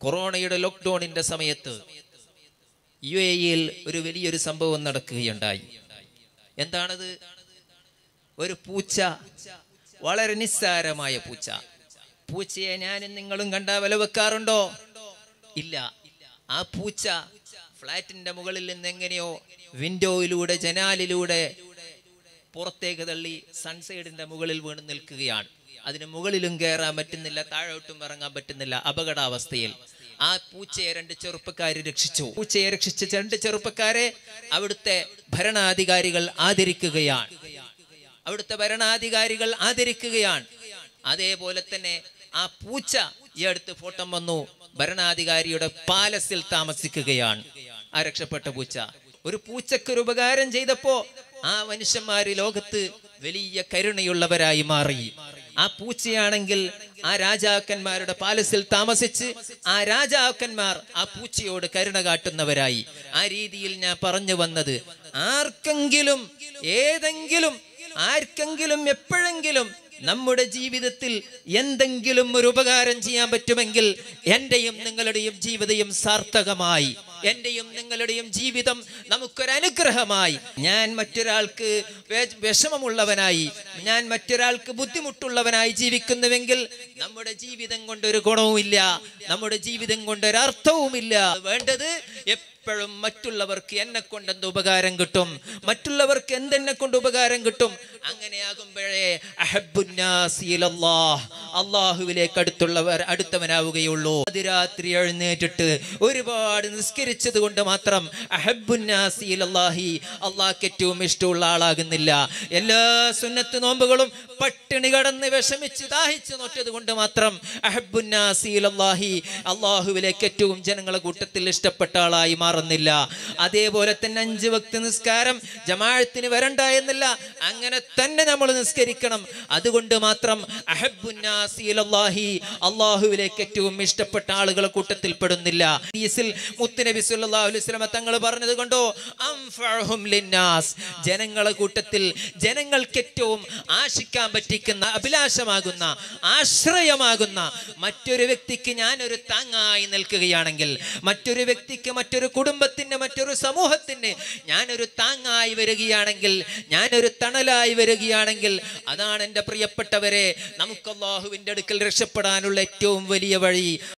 കൊറോണയുടെ ലോക്ക്ഡൌണിന്റെ സമയത്ത് U A ഇയിൽ ഒരു വലിയൊരു സംഭവം നടക്കുകയുണ്ടായി എന്താണത് ഒരു പൂച്ച വളരെ നിസ്സാരമായ പൂച്ച പൂച്ചയെ ഞാനും നിങ്ങളും കണ്ടാ വില വെക്കാറുണ്ടോ ഇല്ല ആ പൂച്ച ഫ്ലാറ്റിന്റെ മുകളിൽ നിന്ന് എങ്ങനെയോ വിൻഡോയിലൂടെ ജനാലിലൂടെ പുറത്തേക്ക് തള്ളി സൺസൈഡിന്റെ മുകളിൽ വീണ് നിൽക്കുകയാണ് അതിന് മുകളിലും കയറാൻ പറ്റുന്നില്ല താഴോട്ടും ഇറങ്ങാൻ പറ്റുന്നില്ല അപകടാവസ്ഥയിൽ ആ പൂച്ചയെ രണ്ട് ചെറുപ്പക്കാര് രക്ഷിച്ചു പൂച്ചയെ രക്ഷിച്ച രണ്ട് ചെറുപ്പക്കാരെ അവിടുത്തെ ഭരണാധികാരികൾ ആദരിക്കുകയാണ് അവിടുത്തെ ഭരണാധികാരികൾ ആദരിക്കുകയാണ് അതേപോലെ തന്നെ ആ പൂച്ച ഈ അടുത്ത് ഫോട്ടോ വന്നു ഭരണാധികാരിയുടെ പാലസിൽ താമസിക്കുകയാണ് ആ രക്ഷപ്പെട്ട പൂച്ച ഒരു പൂച്ചക്ക് ഒരു ഉപകാരം ചെയ്തപ്പോ ആ മനുഷ്യന്മാര് ലോകത്ത് വലിയ കരുണയുള്ളവരായി മാറി ആ പൂച്ചയാണെങ്കിൽ ആ രാജാക്കന്മാരുടെ പാലസിൽ താമസിച്ച് ആ രാജാക്കന്മാർ ആ പൂച്ചയോട് കരുണ കാട്ടുന്നവരായി ആ രീതിയിൽ ഞാൻ പറഞ്ഞു വന്നത് ആർക്കെങ്കിലും ഏതെങ്കിലും ആർക്കെങ്കിലും എപ്പോഴെങ്കിലും നമ്മുടെ ജീവിതത്തിൽ എന്തെങ്കിലും ഒരു ഉപകാരം ചെയ്യാൻ പറ്റുമെങ്കിൽ എന്റെയും നിങ്ങളുടെയും ജീവിതയും സാർത്ഥകമായി എന്റെയും നിങ്ങളുടെയും ജീവിതം നമുക്കൊരു അനുഗ്രഹമായി ഞാൻ മറ്റൊരാൾക്ക് വേ- വിഷമമുള്ളവനായി ഞാൻ മറ്റൊരാൾക്ക് ബുദ്ധിമുട്ടുള്ളവനായി ജീവിക്കുന്നുവെങ്കിൽ നമ്മുടെ ജീവിതം കൊണ്ടൊരു ഗുണവുമില്ല നമ്മുടെ ജീവിതം കൊണ്ടൊരു അർത്ഥവുമില്ല വേണ്ടത് എപ്പോഴും മറ്റുള്ളവർക്ക് എന്നെ കൊണ്ട് എന്ത് ഉപകാരം കിട്ടും മറ്റുള്ളവർക്ക് എന്തെന്നെ കൊണ്ട് ഉപകാരം കിട്ടും അങ്ങനെയാകുമ്പോഴേ അഹബ്ബുന്നാസി ഇലല്ലാഹ്. അള്ളാഹുവിലേക്ക് അടുത്തുള്ളവർ അടുത്തവനാവുകയുള്ളൂ അതിരാത്രി എഴുന്നേറ്റിട്ട് ഒരുപാട് നിസ്കരിച്ചത് കൊണ്ട് മാത്രം അഹബ്ബുന്നാസി ഇലല്ലാഹി അള്ളാഹ്ക്ക് ഏറ്റവും ഇഷ്ടമുള്ള ആളാകുന്നില്ല എല്ലാ സുന്നത്ത് നോമ്പുകളും പട്ടിണി കടന്ന് വിഷമിച്ച് ദാഹിച്ച് നോറ്റത് കൊണ്ട് മാത്രം അഹബ്ബുന്നാസി ഇലല്ലാഹി അള്ളാഹുവിലേക്ക് ഏറ്റവും ജനങ്ങളെ കൂട്ടത്തിൽ ഇഷ്ടപ്പെട്ട ആളായി മാറുന്നില്ല അതേപോലെ തന്നെ അഞ്ച് വക്ത് നിസ്കാരം ജമാഴത്തിന് വരണ്ട എന്നില്ല അങ്ങനെ തന്നെ നമ്മൾ നിസ്കരിക്കണം അതുകൊണ്ട് മാത്രം അഹബ്ബുന്നാസി ഇലല്ലാഹി അള്ളാഹുവിലേക്ക് ഏറ്റവും ഇഷ്ടപ്പെട്ട ആളുകളെ കൂട്ടത്തിൽ പെടുന്നില്ല ഹദീസിൽ മുത്തുനബി സല്ലല്ലാഹു അലൈഹി വസല്ലമ തങ്ങൾ പറഞ്ഞത് കൊണ്ടോ അംഫഅഹും ലിന്നാസ് ജനങ്ങളെ കൂട്ടത്തിൽ ജനങ്ങൾക്ക് ഏറ്റവും ആശിക്കാൻ പറ്റിക്കുന്ന അഭിലാഷമാകുന്ന ആശ്രയമാകുന്ന മറ്റൊരു വ്യക്തിക്ക് ഞാനൊരു താങ്ങായി നിൽക്കുകയാണെങ്കിൽ മറ്റൊരു വ്യക്തിക്ക് മറ്റൊരു കുടുംബത്തിന് മറ്റൊരു സമൂഹത്തിന് ഞാനൊരു താങ്ങായി വരികയാണെങ്കിൽ ഞാനൊരു തണലായി വരികയാണെങ്കിൽ അതാണ് എൻ്റെ പ്രിയപ്പെട്ടവരെ നമുക്ക് അള്ളാഹുവിൻ്റെ അടുക്കൽ രക്ഷപ്പെടാനുള്ള ഏറ്റവും വലിയ വഴി